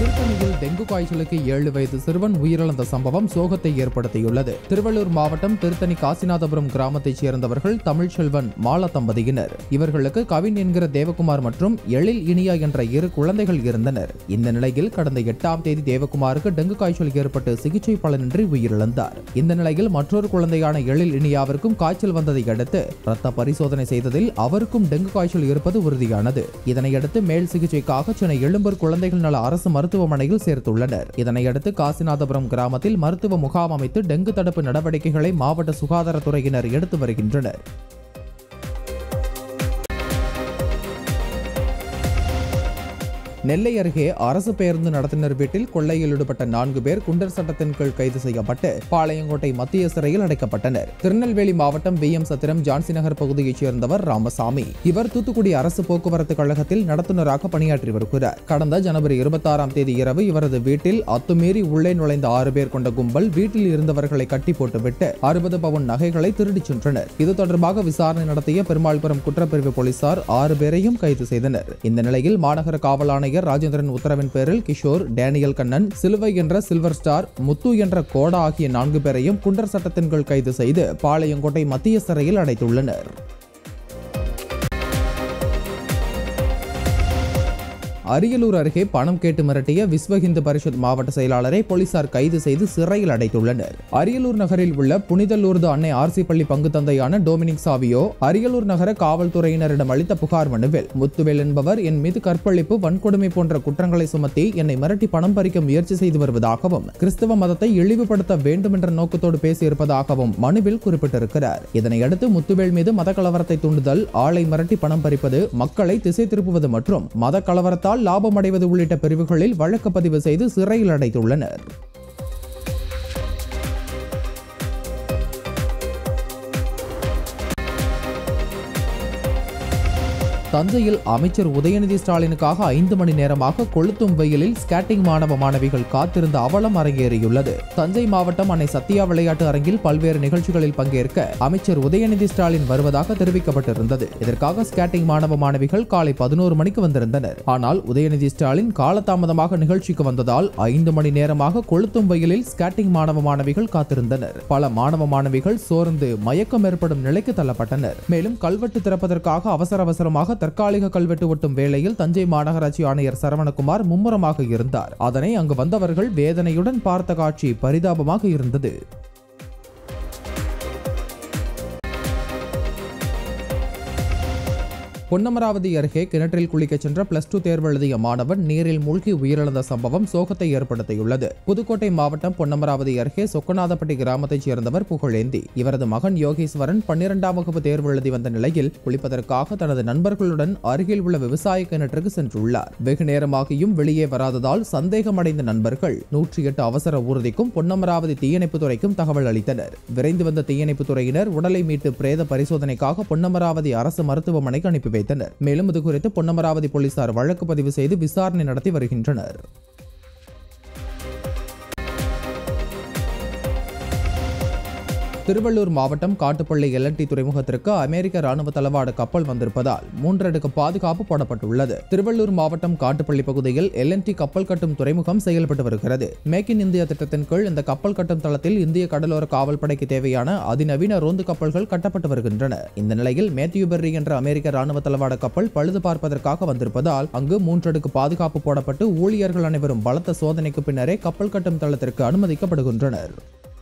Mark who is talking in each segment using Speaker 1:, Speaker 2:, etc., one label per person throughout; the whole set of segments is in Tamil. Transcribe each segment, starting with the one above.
Speaker 1: திருத்தணியில் டெங்கு காய்ச்சலுக்கு ஏழு வயது சிறுவன் உயிரிழந்த சம்பவம் சோகத்தை ஏற்படுத்தியுள்ளது திருவள்ளூர் மாவட்டம் திருத்தணி காசிநாதபுரம் கிராமத்தைச் சேர்ந்தவர்கள் தமிழ்ச்செல்வன் மாலா தம்பதியினர் இவர்களுக்கு கவின் என்கிற தேவகுமார் மற்றும் எழில் இனியா என்ற இரு குழந்தைகள் இருந்தனர் இந்த நிலையில் கடந்த எட்டாம் தேதி தேவகுமாருக்கு டெங்கு காய்ச்சல் ஏற்பட்டு சிகிச்சை பலனின்றி உயிரிழந்தார் இந்த நிலையில் மற்றொரு குழந்தையான எழில் இனியாவிற்கும் காய்ச்சல் வந்ததை அடுத்து ரத்த பரிசோதனை செய்ததில் அவருக்கும் டெங்கு காய்ச்சல் இருப்பது உறுதியானது இதனையடுத்து மேல் சிகிச்சைக்காக சென்னை எழும்பூர் குழந்தைகள் நல அரசு மருத்துவமனையில் சேர்த்துள்ளனர் இதனையடுத்து காசிநாதபுரம் கிராமத்தில் மருத்துவ முகாம் அமைத்து டெங்கு தடுப்பு நடவடிக்கைகளை மாவட்ட சுகாதாரத்துறையினர் எடுத்து வருகின்றனர் நெல்லை அருகே அரசு பேருந்து நடத்துனர் வீட்டில் கொள்ளையில் ஈடுபட்ட நான்கு பேர் குண்டர் சட்டத்தின் கீழ் கைது செய்யப்பட்டு பாளையங்கோட்டை மத்திய சிறையில் அடைக்கப்பட்டனர் திருநெல்வேலி மாவட்டம் வி எம் சத்திரம் ஜான்சி நகர் பகுதியைச் சேர்ந்தவர் ராமசாமி இவர் தூத்துக்குடி அரசு போக்குவரத்து கழகத்தில் நடத்துனராக பணியாற்றி வருகிறார் கடந்த ஜனவரி இருபத்தாறாம் தேதி இரவு இவரது வீட்டில் அத்துமீறி உள்ளே நுழைந்த ஆறு பேர் கொண்ட கும்பல் வீட்டில் இருந்தவர்களை கட்டி போட்டுவிட்டு அறுபது பவுன் நகைகளை திருடிச் சென்றனர் இது தொடர்பாக விசாரணை நடத்திய பெருமாள்புரம் குற்றப்பிரிவு போலீசார் ஆறு பேரையும் கைது செய்தனர் இந்த நிலையில் மாநகர காவல் ஆணையர் ராஜேந்திரன் உத்தரவின் பேரில் கிஷோர் டேனியல் கண்ணன் சிலுவை என்ற சில்வர் ஸ்டார் முத்து என்ற கோடா ஆகிய நான்கு பேரையும் குண்டர் சட்டத்தின் கீழ் கைது செய்து பாளையங்கோட்டை மத்திய சிறையில் அடைத்துள்ளனர் அரியலூர் அருகே பணம் கேட்டு மிரட்டிய விஸ்வ இந்து பரிஷத் மாவட்ட செயலாளரை போலீசார் கைது செய்து சிறையில் அடைத்துள்ளனர் அரியலூர் நகரில் உள்ள புனிதலூர்து அன்னை ஆர்சி பள்ளி பங்கு தந்தையான டொமினிக் சாவியோ அரியலூர் நகர காவல்துறையினரிடம் அளித்த புகார் மனுவில் முத்துவேல் என்பவர் என் மீது கற்பழிப்பு வன்கொடுமை போன்ற குற்றங்களை சுமத்தி என்னை மிரட்டி பணம் பறிக்க முயற்சி செய்து வருவதாகவும் கிறிஸ்தவ மதத்தை இழிவுபடுத்த வேண்டும் என்ற நோக்கத்தோடு பேசியிருப்பதாகவும் மனுவில் குறிப்பிட்டிருக்கிறார் இதனையடுத்து முத்துவேல் மீது மத கலவரத்தை தூண்டுதல் ஆளை மிரட்டி பணம் பறிப்பது மக்களை திசை திருப்புவது மற்றும் மத கலவரத்தால் லாபம் அடைவது உள்ளிட்ட பிரிவுகளில் வழக்கு பதிவு செய்து சிறையில் அடைத்துள்ளனர் தஞ்சையில் அமைச்சர் உதயநிதி ஸ்டாலினுக்காக ஐந்து மணி நேரமாக கொளுத்தும் வெயிலில் ஸ்கேட்டிங் மாணவ மாணவிகள் காத்திருந்த அவலம் அரங்கேறியுள்ளது தஞ்சை மாவட்டம் அன்னை சத்யா விளையாட்டு அரங்கில் பல்வேறு நிகழ்ச்சிகளில் பங்கேற்க அமைச்சர் உதயநிதி ஸ்டாலின் வருவதாக தெரிவிக்கப்பட்டிருந்தது இதற்காக ஸ்கேட்டிங் மாணவ மாணவிகள் காலை பதினோரு மணிக்கு வந்திருந்தனர் ஆனால் உதயநிதி ஸ்டாலின் காலதாமதமாக நிகழ்ச்சிக்கு வந்ததால் ஐந்து மணி நேரமாக கொளுத்தும் வெயிலில் ஸ்கேட்டிங் மாணவ மாணவிகள் காத்திருந்தனர் பல மாணவ மாணவிகள் சோர்ந்து மயக்கம் ஏற்படும் நிலைக்கு தள்ளப்பட்டனர் மேலும் கல்வெட்டு திறப்பதற்காக அவசர அவசரமாக தற்காலிக கல்வெட்டு ஒட்டும் வேளையில் தஞ்சை மாநகராட்சி ஆணையர் சரவணகுமார் மும்முரமாக இருந்தார் அதனை அங்கு வந்தவர்கள் வேதனையுடன் பார்த்த காட்சி பரிதாபமாக இருந்தது பொன்னமராவதி அருகே கிணற்றில் குளிக்கச் சென்ற பிளஸ் டூ தேர்வு எழுதிய மாணவன் நீரில் மூழ்கி உயிரிழந்த சம்பவம் சோகத்தை ஏற்படுத்தியுள்ளது புதுக்கோட்டை மாவட்டம் பொன்னமராவதி அருகே சொக்கநாதப்பட்டி கிராமத்தைச் சேர்ந்தவர் புகழேந்தி இவரது மகன் யோகேஸ்வரன் பன்னிரெண்டாம் வகுப்பு தேர்வு எழுதி வந்த நிலையில் குளிப்பதற்காக தனது நண்பர்களுடன் அருகில் உள்ள விவசாய கிணற்றுக்கு சென்றுள்ளார் வெகு நேரமாகியும் வெளியே வராததால் சந்தேகமடைந்த நண்பர்கள் நூற்றி எட்டு அவசர ஊர்திக்கும் பொன்னமராவதி தீயணைப்புத் துறைக்கும் தகவல் அளித்தனர் விரைந்து வந்த தீயணைப்புத் துறையினர் உடலை மீட்டு பிரேத பரிசோதனைக்காக பொன்னமராவதி அரசு மருத்துவமனைக்கு அனுப்பி வைத்தனர் மேலும் இது குறித்து பொன்னமராவதி போலீசார் வழக்கு பதிவு செய்து விசாரணை நடத்தி வருகின்றனர் திருவள்ளூர் மாவட்டம் காட்டுப்பள்ளி எல்என்டி துறைமுகத்திற்கு அமெரிக்க ராணுவ தளவாட கப்பல் வந்திருப்பதால் மூன்றடுக்கு பாதுகாப்பு போடப்பட்டுள்ளது திருவள்ளூர் மாவட்டம் காட்டுப்பள்ளி பகுதியில் எல்என்டி கப்பல் கட்டும் துறைமுகம் செயல்பட்டு வருகிறது மேக் இன் இந்தியா திட்டத்தின் கீழ் இந்த கப்பல் கட்டும் தளத்தில் இந்திய கடலோர காவல் படைக்கு தேவையான அதிநவீன ரோந்து கப்பல்கள் கட்டப்பட்டு வருகின்றன இந்த நிலையில் மேத்யூ பெர்ரி என்ற அமெரிக்க ராணுவ தளவாட கப்பல் பழுது பார்ப்பதற்காக வந்திருப்பதால் அங்கு மூன்றடுக்கு பாதுகாப்பு போடப்பட்டு ஊழியர்கள் அனைவரும் பலத்த சோதனைக்கு பின்னரே கப்பல் கட்டும் தளத்திற்கு அனுமதிக்கப்படுகின்றனர்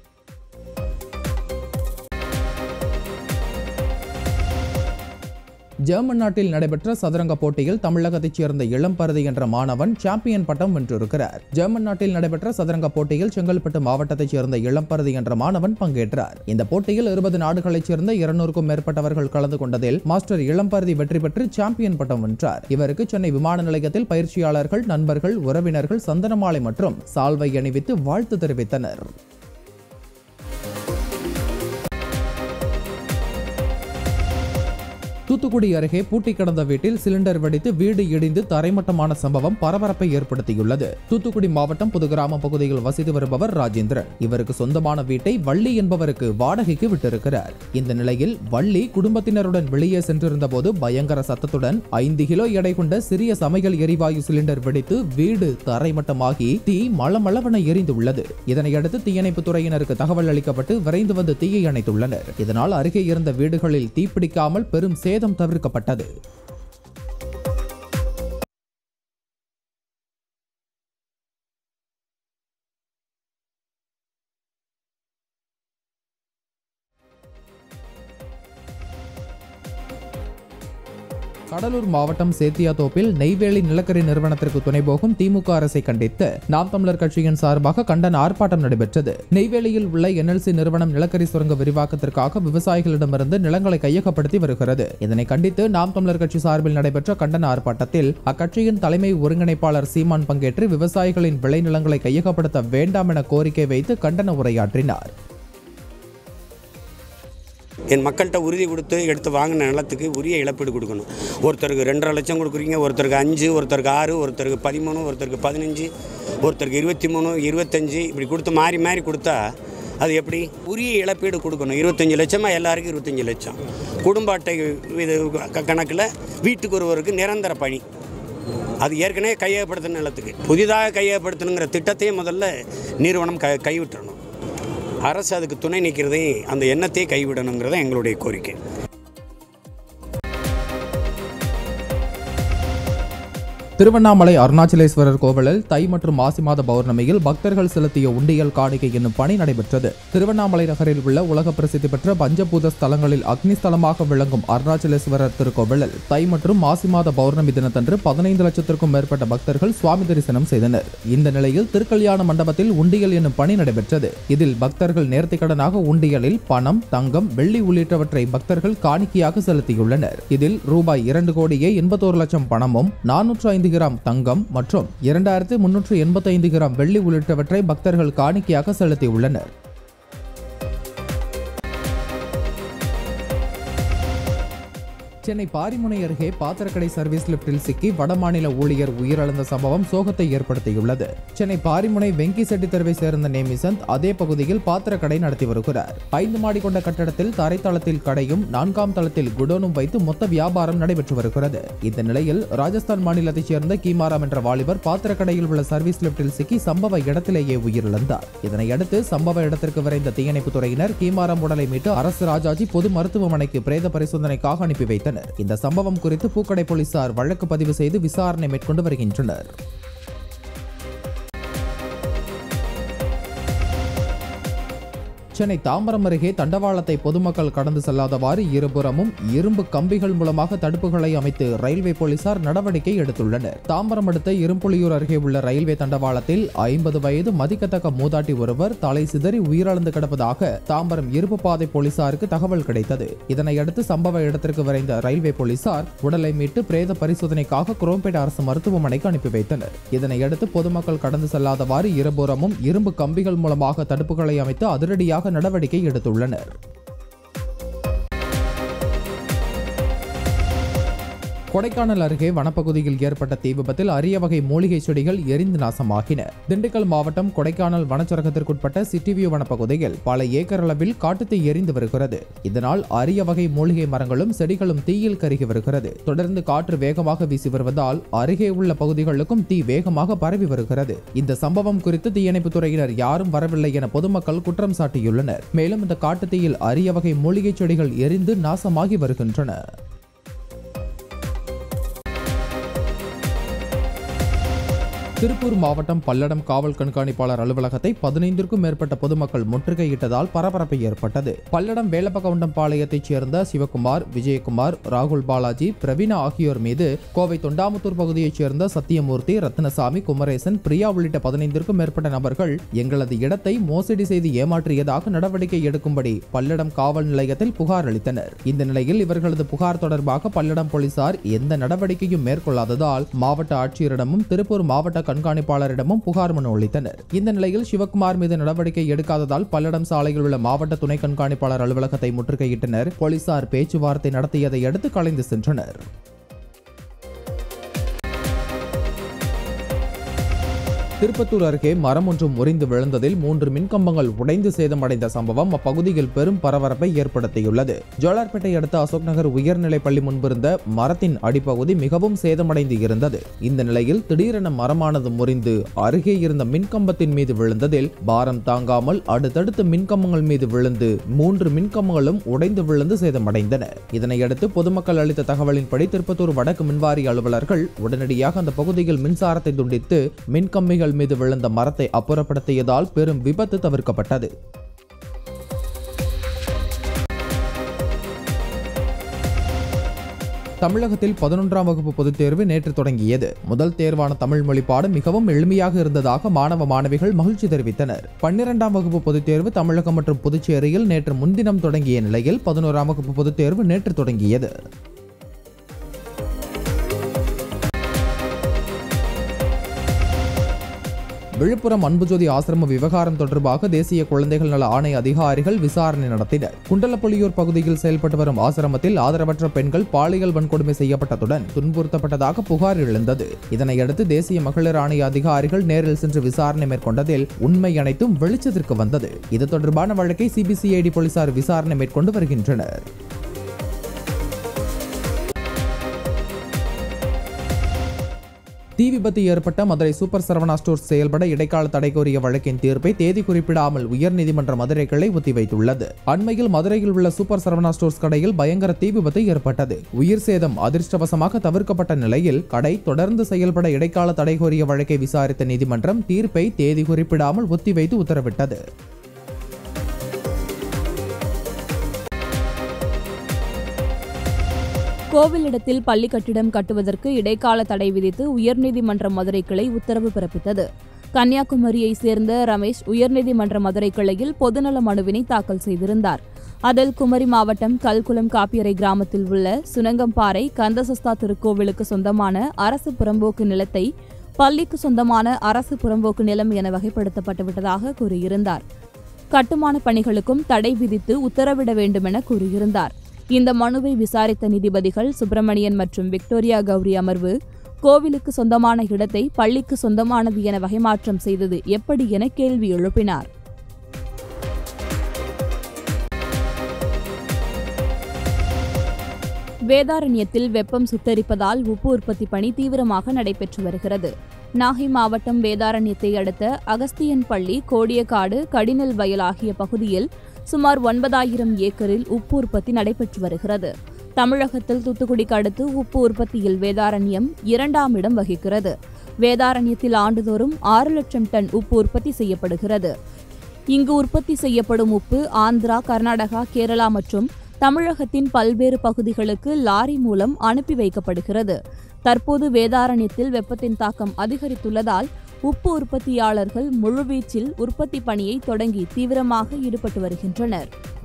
Speaker 1: ஜெர்மன் நாட்டில் நடைபெற்ற சதுரங்க போட்டியில் தமிழகத்தைச் சேர்ந்த இளம்பருதி என்ற மாணவன் சாம்பியன் பட்டம் வென்றிருக்கிறார் ஜெர்மன் நாட்டில் நடைபெற்ற சதுரங்க போட்டியில் செங்கல்பட்டு மாவட்டத்தைச் சேர்ந்த இளம்பருதி என்ற மாணவன் பங்கேற்றார் இந்த போட்டியில் இருபது நாடுகளைச் சேர்ந்த இருநூறுக்கும் மேற்பட்டவர்கள் கலந்து கொண்டதில் மாஸ்டர் இளம்பருதி வெற்றி பெற்று சாம்பியன் பட்டம் வென்றார் இவருக்கு சென்னை விமான நிலையத்தில் பயிற்சியாளர்கள் நண்பர்கள் உறவினர்கள் சந்தனமாலை மற்றும் சால்வை அணிவித்து வாழ்த்து தெரிவித்தனர் தூத்துக்குடி அருகே பூட்டி கிடந்த வீட்டில் சிலிண்டர் வெடித்து வீடு இடிந்து தரைமட்டமான சம்பவம் பரபரப்பை ஏற்படுத்தியுள்ளது தூத்துக்குடி மாவட்டம் புதுகிராம பகுதியில் வசித்து வருபவர் ராஜேந்திரன் இவருக்கு சொந்தமான வீட்டை வள்ளி என்பவருக்கு வாடகைக்கு விட்டிருக்கிறார் இந்த நிலையில் வள்ளி குடும்பத்தினருடன் வெளியே சென்றிருந்த போது பயங்கர சத்தத்துடன் ஐந்து கிலோ எடை கொண்ட சிறிய சமையல் எரிவாயு சிலிண்டர் வெடித்து வீடு தரைமட்டமாகி தீ மளமளவென எரிந்துள்ளது இதனையடுத்து தீயணைப்பு துறையினருக்கு தகவல் அளிக்கப்பட்டு விரைந்து வந்து தீயை அணைத்துள்ளனர் இதனால் அருகே இருந்த வீடுகளில் தீப்பிடிக்காமல் பெரும் சேதம் தவிர்க்கப்பட்டது கடலூர் மாவட்டம் சேத்தியாத்தோப்பில் நெய்வேலி நிலக்கரி நிறுவனத்திற்கு துணை போகும் திமுக அரசை கண்டித்து நாம் தமிழர் கட்சியின் சார்பாக கண்டன ஆர்ப்பாட்டம் நடைபெற்றது நெய்வேலியில் உள்ள என்எல்சி நிறுவனம் நிலக்கரி சுரங்க விரிவாக்கத்திற்காக விவசாயிகளிடமிருந்து நிலங்களை கையகப்படுத்தி வருகிறது இதனை கண்டித்து நாம் தமிழர் கட்சி சார்பில் நடைபெற்ற கண்டன ஆர்ப்பாட்டத்தில் அக்கட்சியின் தலைமை ஒருங்கிணைப்பாளர் சீமான் பங்கேற்று விவசாயிகளின் விளைநிலங்களை கையகப்படுத்த வேண்டாம் என கோரிக்கை வைத்து கண்டன உரையாற்றினார்
Speaker 2: என் மக்கள்கிட்ட உறுதி கொடுத்து எடுத்து வாங்கின நிலத்துக்கு உரிய இழப்பீடு கொடுக்கணும் ஒருத்தருக்கு ரெண்டரை லட்சம் கொடுக்குறீங்க ஒருத்தருக்கு அஞ்சு ஒருத்தருக்கு ஆறு ஒருத்தருக்கு பதிமூணு ஒருத்தருக்கு பதினஞ்சு ஒருத்தருக்கு இருபத்தி மூணு இருபத்தஞ்சு இப்படி கொடுத்து மாறி மாறி கொடுத்தா அது எப்படி உரிய இழப்பீடு கொடுக்கணும் இருபத்தஞ்சி லட்சமாக எல்லாருக்கும் இருபத்தஞ்சி லட்சம் குடும்ப அட்டை இது க- கணக்கில் வீட்டுக்கு ஒருவருக்கு நிரந்தர பணி அது ஏற்கனவே கையகப்படுத்தின நிலத்துக்கு புதிதாக கையகப்படுத்தணுங்கிற திட்டத்தையே முதல்ல நிறுவனம் க கைவிட்டுறணும் அரசு அதுக்கு துணை நிற்கிறதே அந்த எண்ணத்தையே கைவிடணுங்கிறத எங்களுடைய கோரிக்கை
Speaker 1: திருவண்ணாமலை அருணாச்சலேஸ்வரர் கோவிலில் தை மற்றும் மாசி மாத பௌர்ணமியில் பக்தர்கள் செலுத்திய உண்டியல் காணிக்கை என்னும் பணி நடைபெற்றது திருவண்ணாமலை நகரில் உள்ள உலக பிரசித்தி பெற்ற பஞ்சபூத ஸ்தலங்களில் அக்னி ஸ்தலமாக விளங்கும் அருணாச்சலேஸ்வரர் திருக்கோவிலில் தை மற்றும் மாசி மாத பௌர்ணமி தினத்தன்று பதினைந்து லட்சத்திற்கும் மேற்பட்ட பக்தர்கள் சுவாமி தரிசனம் செய்தனர் இந்த நிலையில் திருக்கல்யாண மண்டபத்தில் உண்டியல் என்னும் பணி நடைபெற்றது இதில் பக்தர்கள் நேர்த்திக்கடனாக உண்டியலில் பணம் தங்கம் வெள்ளி உள்ளிட்டவற்றை பக்தர்கள் காணிக்கையாக செலுத்தியுள்ளனர் இதில் ரூபாய் இரண்டு கோடியே எண்பத்தோரு லட்சம் பணமும் நானூற்று ஐந்து கிராம் தங்கம் மற்றும் இரண்டாயிரத்து முன்னூற்று எண்பத்தைந்து கிராம் வெள்ளி உள்ளிட்டவற்றை பக்தர்கள் காணிக்கையாக செலுத்தியுள்ளனர் சென்னை பாரிமுனை அருகே பாத்திரக்கடை சர்வீஸ் லிப்டில் சிக்கி வடமாநில ஊழியர் உயிரிழந்த சம்பவம் சோகத்தை ஏற்படுத்தியுள்ளது சென்னை பாரிமுனை வெங்கி செட்டி தெருவை சேர்ந்த நேமிசந்த் அதே பகுதியில் பாத்திரக்கடை நடத்தி வருகிறார் ஐந்து மாடி கொண்ட கட்டடத்தில் தரைத்தளத்தில் கடையும் நான்காம் தளத்தில் குடோனும் வைத்து மொத்த வியாபாரம் நடைபெற்று வருகிறது இந்த நிலையில் ராஜஸ்தான் மாநிலத்தைச் சேர்ந்த கீமாராம் என்ற வாலிபர் பாத்திரக்கடையில் உள்ள சர்வீஸ் லிப்டில் சிக்கி சம்பவ இடத்திலேயே உயிரிழந்தார் இதனையடுத்து சம்பவ இடத்திற்கு விரைந்த தீயணைப்பு துறையினர் கீமாராம் உடலை மீட்டு அரசு ராஜாஜி பொது மருத்துவமனைக்கு பிரேத பரிசோதனைக்காக அனுப்பி வைத்தனர் இந்த சம்பவம் குறித்து பூக்கடை போலீசார் வழக்கு பதிவு செய்து விசாரணை மேற்கொண்டு வருகின்றனர் சென்னை தாம்பரம் அருகே தண்டவாளத்தை பொதுமக்கள் கடந்து செல்லாதவாறு இருபுறமும் இரும்பு கம்பிகள் மூலமாக தடுப்புகளை அமைத்து ரயில்வே போலீசார் நடவடிக்கை எடுத்துள்ளனர் தாம்பரம் அடுத்த இரும்புலியூர் அருகே உள்ள ரயில்வே தண்டவாளத்தில் ஐம்பது வயது மதிக்கத்தக்க மூதாட்டி ஒருவர் தலை சிதறி உயிரிழந்து கிடப்பதாக தாம்பரம் இருப்பு பாதை போலீசாருக்கு தகவல் கிடைத்தது இதனையடுத்து சம்பவ இடத்திற்கு விரைந்த ரயில்வே போலீசார் உடலை மீட்டு பிரேத பரிசோதனைக்காக குரோம்பேட் அரசு மருத்துவமனைக்கு அனுப்பி வைத்தனர் இதனையடுத்து பொதுமக்கள் கடந்து செல்லாதவாறு இருபுறமும் இரும்பு கம்பிகள் மூலமாக தடுப்புகளை அமைத்து அதிரடியாக நடவடிக்கை எடுத்துள்ளனர் கொடைக்கானல் அருகே வனப்பகுதியில் ஏற்பட்ட தீ விபத்தில் அரிய வகை மூலிகை செடிகள் எரிந்து நாசமாகின திண்டுக்கல் மாவட்டம் கொடைக்கானல் வனச்சரகத்திற்குட்பட்ட சிட்டிவியூ வனப்பகுதியில் பல ஏக்கர் அளவில் காட்டுத்தீ எரிந்து வருகிறது இதனால் அரிய வகை மூலிகை மரங்களும் செடிகளும் தீயில் கருகி வருகிறது தொடர்ந்து காற்று வேகமாக வீசி வருவதால் அருகே உள்ள பகுதிகளுக்கும் தீ வேகமாக பரவி வருகிறது இந்த சம்பவம் குறித்து தீயணைப்பு துறையினர் யாரும் வரவில்லை என பொதுமக்கள் குற்றம் சாட்டியுள்ளனர் மேலும் இந்த காட்டுத்தீயில் அரிய வகை மூலிகை செடிகள் எரிந்து நாசமாகி வருகின்றன திருப்பூர் மாவட்டம் பல்லடம் காவல் கண்காணிப்பாளர் அலுவலகத்தை பதினைந்திற்கும் மேற்பட்ட பொதுமக்கள் முற்றுகையிட்டதால் பரபரப்பு ஏற்பட்டது பல்லடம் வேலப்பகவுண்டம் பாளையத்தைச் சேர்ந்த சிவகுமார் விஜயகுமார் ராகுல் பாலாஜி பிரவீனா ஆகியோர் மீது கோவை தொண்டாமுத்தூர் பகுதியைச் சேர்ந்த சத்தியமூர்த்தி ரத்னசாமி குமரேசன் பிரியா உள்ளிட்ட பதினைந்திற்கும் மேற்பட்ட நபர்கள் எங்களது இடத்தை மோசடி செய்து ஏமாற்றியதாக நடவடிக்கை எடுக்கும்படி பல்லடம் காவல் நிலையத்தில் புகார் அளித்தனர் இந்த நிலையில் இவர்களது புகார் தொடர்பாக பல்லடம் போலீசார் எந்த நடவடிக்கையும் மேற்கொள்ளாததால் மாவட்ட ஆட்சியரிடமும் திருப்பூர் மாவட்ட கண்காணிப்பாளரிடமும் புகார் மனு அளித்தனர் இந்த நிலையில் சிவக்குமார் மீது நடவடிக்கை எடுக்காததால் பல்லடம் சாலையில் உள்ள மாவட்ட துணை கண்காணிப்பாளர் அலுவலகத்தை முற்றுகையிட்டனர் போலீசார் பேச்சுவார்த்தை நடத்தியதை அடுத்து கலைந்து சென்றனர் திருப்பத்தூர் அருகே மரம் ஒன்று முறிந்து விழுந்ததில் மூன்று மின்கம்பங்கள் உடைந்து சேதமடைந்த சம்பவம் அப்பகுதியில் பெரும் பரபரப்பை ஏற்படுத்தியுள்ளது ஜோலார்பேட்டை அடுத்த அசோக் நகர் உயர்நிலைப் பள்ளி முன்பிருந்த மரத்தின் அடிப்பகுதி மிகவும் சேதமடைந்து இருந்தது இந்த நிலையில் திடீரென மரமானது முறிந்து அருகே இருந்த மின்கம்பத்தின் மீது விழுந்ததில் பாரம் தாங்காமல் அடுத்தடுத்து மின்கம்பங்கள் மீது விழுந்து மூன்று மின்கம்பங்களும் உடைந்து விழுந்து சேதமடைந்தன இதனையடுத்து பொதுமக்கள் அளித்த தகவலின்படி திருப்பத்தூர் வடக்கு மின்வாரிய அலுவலர்கள் உடனடியாக அந்த பகுதியில் மின்சாரத்தை துண்டித்து மின்கம்பிகள் மீது விழுந்த மரத்தை அப்புறப்படுத்தியதால் பெரும் விபத்து தவிர்க்கப்பட்டது தமிழகத்தில் பதினொன்றாம் வகுப்பு பொதுத் தேர்வு நேற்று தொடங்கியது முதல் தேர்வான தமிழ் மொழி பாடம் மிகவும் எளிமையாக இருந்ததாக மாணவ மாணவிகள் மகிழ்ச்சி தெரிவித்தனர் பன்னிரெண்டாம் வகுப்பு பொதுத் தேர்வு தமிழகம் மற்றும் புதுச்சேரியில் நேற்று முன்தினம் தொடங்கிய நிலையில் பதினோராம் வகுப்பு பொதுத் தேர்வு நேற்று தொடங்கியது விழுப்புரம் அன்புஜோதி ஆசிரம விவகாரம் தொடர்பாக தேசிய குழந்தைகள் நல ஆணைய அதிகாரிகள் விசாரணை நடத்தினர் குண்டலப்புலியூர் பகுதியில் செயல்பட்டு வரும் ஆசிரமத்தில் ஆதரவற்ற பெண்கள் பாலியல் வன்கொடுமை செய்யப்பட்டதுடன் துன்புறுத்தப்பட்டதாக புகார் எழுந்தது இதனையடுத்து தேசிய மகளிர் ஆணைய அதிகாரிகள் நேரில் சென்று விசாரணை மேற்கொண்டதில் உண்மை அனைத்தும் வெளிச்சத்திற்கு வந்தது இது தொடர்பான வழக்கை சிபிசிஐடி போலீசார் விசாரணை மேற்கொண்டு வருகின்றனர் தீ விபத்து ஏற்பட்ட மதுரை சூப்பர் சரவணா ஸ்டோர்ஸ் செயல்பட இடைக்கால தடை கோரிய வழக்கின் தீர்ப்பை தேதி குறிப்பிடாமல் உயர்நீதிமன்ற மதுரை கிளை ஒத்திவைத்துள்ளது அண்மையில் மதுரையில் உள்ள சூப்பர் சரவணா ஸ்டோர்ஸ் கடையில் பயங்கர தீ விபத்து ஏற்பட்டது உயிர் சேதம் அதிர்ஷ்டவசமாக தவிர்க்கப்பட்ட நிலையில் கடை தொடர்ந்து செயல்பட இடைக்கால தடை கோரிய வழக்கை விசாரித்த நீதிமன்றம் தீர்ப்பை தேதி குறிப்பிடாமல் ஒத்திவைத்து உத்தரவிட்டது
Speaker 3: கோவிலிடத்தில் பள்ளி கட்டிடம் கட்டுவதற்கு இடைக்கால தடை விதித்து உயர்நீதிமன்ற மதுரை கிளை உத்தரவு பிறப்பித்தது கன்னியாகுமரியை சேர்ந்த ரமேஷ் உயர்நீதிமன்ற மதுரை கிளையில் பொதுநல மனுவினை தாக்கல் செய்திருந்தார் அதில் குமரி மாவட்டம் கல்குளம் காப்பியறை கிராமத்தில் உள்ள சுனங்கம்பாறை கந்தசஸ்தா திருக்கோவிலுக்கு சொந்தமான அரசு புறம்போக்கு நிலத்தை பள்ளிக்கு சொந்தமான அரசு புறம்போக்கு நிலம் என வகைப்படுத்தப்பட்டு விட்டதாக கூறியிருந்தார் கட்டுமான பணிகளுக்கும் தடை விதித்து உத்தரவிட வேண்டுமென கூறியிருந்தார் இந்த மனுவை விசாரித்த நீதிபதிகள் சுப்பிரமணியன் மற்றும் விக்டோரியா கௌரி அமர்வு கோவிலுக்கு சொந்தமான இடத்தை பள்ளிக்கு சொந்தமானது என வகைமாற்றம் செய்தது எப்படி என கேள்வி எழுப்பினார் வேதாரண்யத்தில் வெப்பம் சுட்டரிப்பதால் உப்பு உற்பத்தி பணி தீவிரமாக நடைபெற்று வருகிறது நாகை மாவட்டம் வேதாரண்யத்தை அடுத்த அகஸ்தியன் பள்ளி கோடியக்காடு கடிநெல் வயல் ஆகிய பகுதியில் சுமார் ஒன்பதாயிரம் ஏக்கரில் உப்பு உற்பத்தி நடைபெற்று வருகிறது தமிழகத்தில் தூத்துக்குடிக்கு அடுத்து உப்பு உற்பத்தியில் வேதாரண்யம் இரண்டாம் இடம் வகிக்கிறது வேதாரண்யத்தில் ஆண்டுதோறும் ஆறு லட்சம் டன் உப்பு உற்பத்தி செய்யப்படுகிறது இங்கு உற்பத்தி செய்யப்படும் உப்பு ஆந்திரா கர்நாடகா கேரளா மற்றும் தமிழகத்தின் பல்வேறு பகுதிகளுக்கு லாரி மூலம் அனுப்பி வைக்கப்படுகிறது தற்போது வேதாரண்யத்தில் வெப்பத்தின் தாக்கம் அதிகரித்துள்ளதால் உப்பு உற்பத்தியாளர்கள் முழுவீச்சில் உற்பத்தி பணியை தொடங்கி தீவிரமாக ஈடுபட்டு வருகின்றனர்